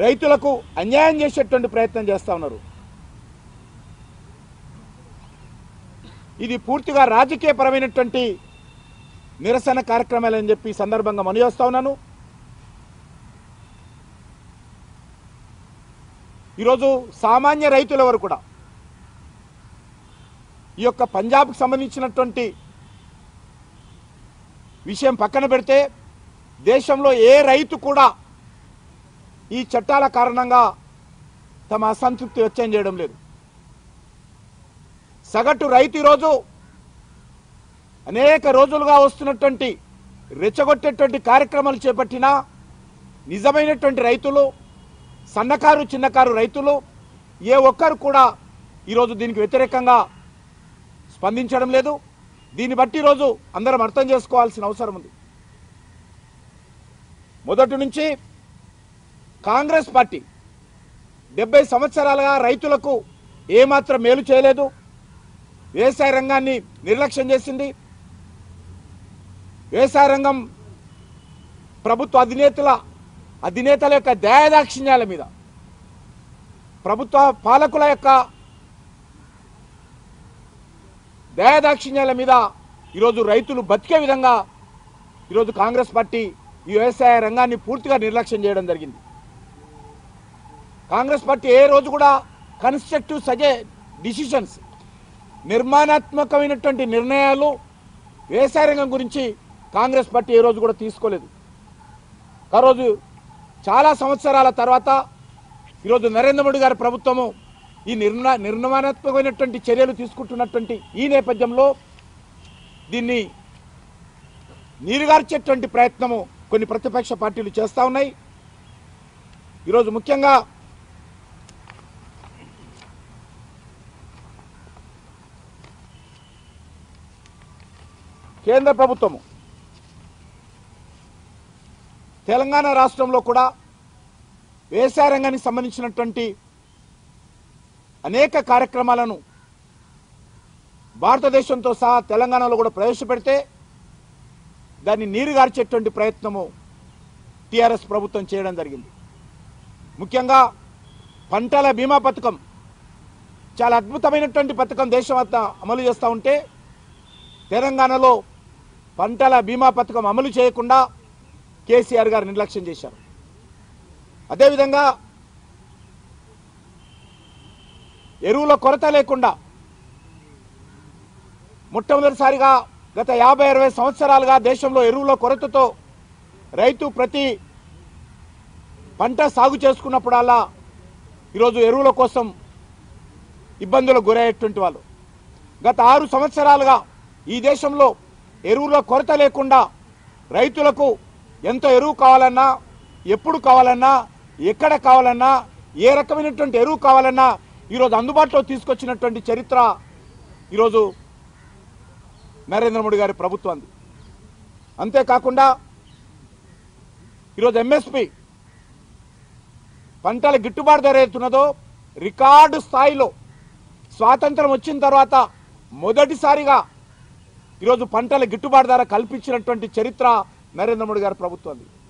రైతులకు అన్యాయం చేసేటువంటి ప్రయత్నం చేస్తా ఉన్నారు ఇది పూర్తిగా రాజకీయపరమైనటువంటి నిరసన కార్యక్రమాలని చెప్పి ఈ సందర్భంగా మనవి చేస్తా ఉన్నాను ఈరోజు సామాన్య రైతుల వరకు కూడా ఈ యొక్క పంజాబ్కి సంబంధించినటువంటి విషయం పక్కన పెడితే దేశంలో ఏ రైతు కూడా ఈ చట్టాల కారణంగా తమ అసంతృప్తి వ్యక్తం చేయడం లేదు సగటు రైతు ఈరోజు అనేక రోజులుగా వస్తున్నటువంటి రెచ్చగొట్టేటువంటి కార్యక్రమాలు చేపట్టినా నిజమైనటువంటి రైతులు సన్నకారు చిన్నకారు రైతులు ఏ ఒక్కరు కూడా ఈరోజు దీనికి వ్యతిరేకంగా స్పందించడం లేదు దీన్ని బట్టి ఈరోజు అందరం అర్థం చేసుకోవాల్సిన అవసరం ఉంది మొదటి నుంచి కాంగ్రెస్ పార్టీ డెబ్బై సంవత్సరాలుగా రైతులకు ఏమాత్రం మేలు చేయలేదు వ్యవసాయ రంగాన్ని నిర్లక్ష్యం చేసింది వ్యవసాయ రంగం ప్రభుత్వ అధినేతల అధినేతల యొక్క దయాదాక్షిణ్యాల మీద ప్రభుత్వ పాలకుల యొక్క దయాదాక్షిణ్యాల మీద ఈరోజు రైతులు బతికే విధంగా ఈరోజు కాంగ్రెస్ పార్టీ ఈ వ్యవసాయ రంగాన్ని పూర్తిగా నిర్లక్ష్యం చేయడం జరిగింది కాంగ్రెస్ పార్టీ ఏ రోజు కూడా కన్స్ట్రక్టివ్ సజే డిసిషన్స్ నిర్మాణాత్మకమైనటువంటి నిర్ణయాలు వ్యవసాయ రంగం గురించి కాంగ్రెస్ పార్టీ ఏ రోజు కూడా తీసుకోలేదు ఆ రోజు చాలా సంవత్సరాల తర్వాత ఈరోజు నరేంద్ర మోడీ గారి ప్రభుత్వము ఈ నిర్ణ నిర్మాణాత్మకమైనటువంటి చర్యలు తీసుకుంటున్నటువంటి ఈ నేపథ్యంలో దీన్ని నీరుగార్చేటువంటి ప్రయత్నము కొన్ని ప్రతిపక్ష పార్టీలు చేస్తూ ఉన్నాయి ఈరోజు ముఖ్యంగా కేంద్ర ప్రభుత్వము తెలంగాణ రాష్ట్రంలో కూడా వ్యవసాయ రంగానికి సంబంధించినటువంటి అనేక కార్యక్రమాలను భారతదేశంతో సహా తెలంగాణలో కూడా ప్రవేశపెడితే దాన్ని నీరుగార్చేటువంటి ప్రయత్నము టీఆర్ఎస్ ప్రభుత్వం చేయడం జరిగింది ముఖ్యంగా పంటల బీమా పథకం చాలా అద్భుతమైనటువంటి పథకం దేశమంతా అమలు చేస్తూ ఉంటే తెలంగాణలో పంటల బీమా పథకం అమలు చేయకుండా కేసీఆర్ గారు నిర్లక్ష్యం చేశారు అదేవిధంగా ఎరువుల కొరత లేకుండా మొట్టమొదటిసారిగా గత యాభై అరవై సంవత్సరాలుగా దేశంలో ఎరువుల కొరతతో రైతు ప్రతి పంట సాగు చేసుకున్నప్పుడల్లా ఈరోజు ఎరువుల కోసం ఇబ్బందులకు గురయ్యేటువంటి వాళ్ళు గత ఆరు సంవత్సరాలుగా ఈ దేశంలో ఎరువుల కొరత లేకుండా రైతులకు ఎంత ఎరువు కావాలన్నా ఎప్పుడు కావాలన్నా ఎక్కడ కావాలన్నా ఏ రకమైనటువంటి ఎరువు కావాలన్నా ఈరోజు అందుబాటులో తీసుకొచ్చినటువంటి చరిత్ర ఈరోజు నరేంద్ర మోడీ గారి ప్రభుత్వాన్ని అంతేకాకుండా ఈరోజు ఎంఎస్పి పంటల గిట్టుబాటు ధర అవుతున్నదో రికార్డు స్థాయిలో స్వాతంత్రం వచ్చిన తర్వాత మొదటిసారిగా ఈరోజు పంటల గిట్టుబాటు ధర కల్పించినటువంటి చరిత్ర నరేంద్ర మోడీ గారి ప్రభుత్వాన్ని